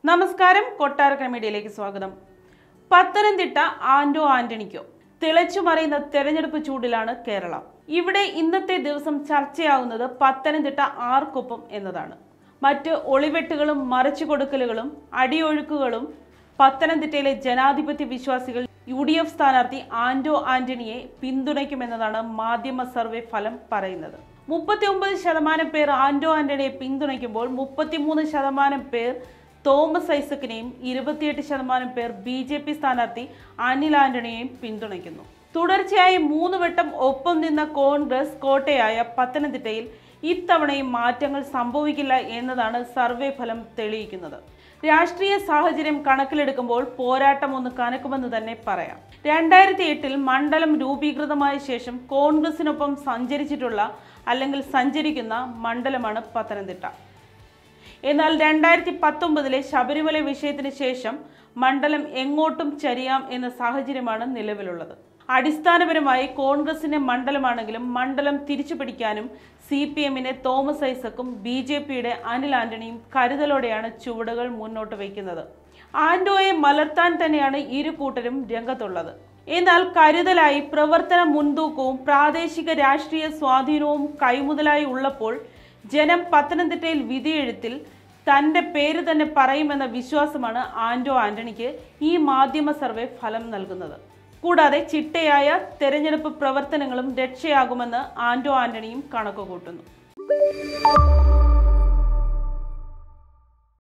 നമസ്കാരം കൊട്ടാരക്കര മീഡിയയിലേക്ക് സ്വാഗതം പത്തനംതിട്ട ആന്റോ ആന്റണിക്കോ തിളച്ചു മറിയുന്ന തെരഞ്ഞെടുപ്പ് ചൂടിലാണ് കേരളം ഇവിടെ ഇന്നത്തെ ദിവസം ചർച്ചയാവുന്നത് പത്തനംതിട്ട ആർക്കൊപ്പം എന്നതാണ് മറ്റ് ഒളിവെട്ടുകളും മറിച്ചു കൊടുക്കലുകളും അടിയൊഴുക്കുകളും പത്തനംതിട്ടയിലെ ജനാധിപത്യ വിശ്വാസികൾ യു ഡി എഫ് സ്ഥാനാർത്ഥി ആന്റോ ആന്റണിയെ പിന്തുണയ്ക്കുമെന്നതാണ് മാധ്യമ സർവേ ഫലം പറയുന്നത് മുപ്പത്തി ഒമ്പത് ശതമാനം പേർ ആന്റോ ആന്റണിയെ പിന്തുണയ്ക്കുമ്പോൾ മുപ്പത്തിമൂന്ന് ശതമാനം പേർ തോമസ് ഐസക്കിനെയും ഇരുപത്തിയെട്ട് ശതമാനം പേർ ബി ജെ പി സ്ഥാനാർത്ഥി അനിൽ ആന്റണിയെയും പിന്തുണയ്ക്കുന്നു തുടർച്ചയായി മൂന്ന് വട്ടം ഒപ്പം നിന്ന കോൺഗ്രസ് കോട്ടയായ പത്തനംതിട്ടയിൽ ഇത്തവണയും മാറ്റങ്ങൾ സംഭവിക്കില്ല എന്നതാണ് സർവേ ഫലം തെളിയിക്കുന്നത് രാഷ്ട്രീയ സാഹചര്യം കണക്കിലെടുക്കുമ്പോൾ പോരാട്ടം ഒന്ന് കനക്കുമെന്ന് തന്നെ പറയാം രണ്ടായിരത്തി എട്ടിൽ മണ്ഡലം രൂപീകൃതമായ ശേഷം കോൺഗ്രസിനൊപ്പം സഞ്ചരിച്ചിട്ടുള്ള അല്ലെങ്കിൽ സഞ്ചരിക്കുന്ന മണ്ഡലമാണ് പത്തനംതിട്ട എന്നാൽ രണ്ടായിരത്തി പത്തൊമ്പതിലെ ശബരിമല വിഷയത്തിന് ശേഷം മണ്ഡലം എങ്ങോട്ടും ചരിയാം എന്ന സാഹചര്യമാണ് നിലവിലുള്ളത് അടിസ്ഥാനപരമായി കോൺഗ്രസിന്റെ മണ്ഡലമാണെങ്കിലും മണ്ഡലം തിരിച്ചു പിടിക്കാനും സി പി എമ്മിനെ തോമസ് ഐസക്കും ബി ജെ പിയുടെ അനിൽ ആന്റണിയും കരുതലോടെയാണ് ചുവടുകൾ മുന്നോട്ട് വയ്ക്കുന്നത് ആന്റോയെ മലർത്താൻ തന്നെയാണ് ഇരു കൂട്ടരും രംഗത്തുള്ളത് എന്നാൽ കരുതലായി പ്രവർത്തന മുൻതൂക്കവും പ്രാദേശിക രാഷ്ട്രീയ സ്വാധീനവും കൈമുതലായി ഉള്ളപ്പോൾ ജനം പത്തനംതിട്ടയിൽ വിധിയെഴുത്തിൽ തന്റെ പേര് തന്നെ പറയുമെന്ന വിശ്വാസമാണ് ആന്റോ ആന്റണിക്ക് ഈ മാധ്യമ സർവേ ഫലം നൽകുന്നത് കൂടാതെ ചിട്ടയായ തെരഞ്ഞെടുപ്പ് പ്രവർത്തനങ്ങളും രക്ഷയാകുമെന്ന് ആന്റോ ആന്റണിയും കണക്കുകൂട്ടുന്നു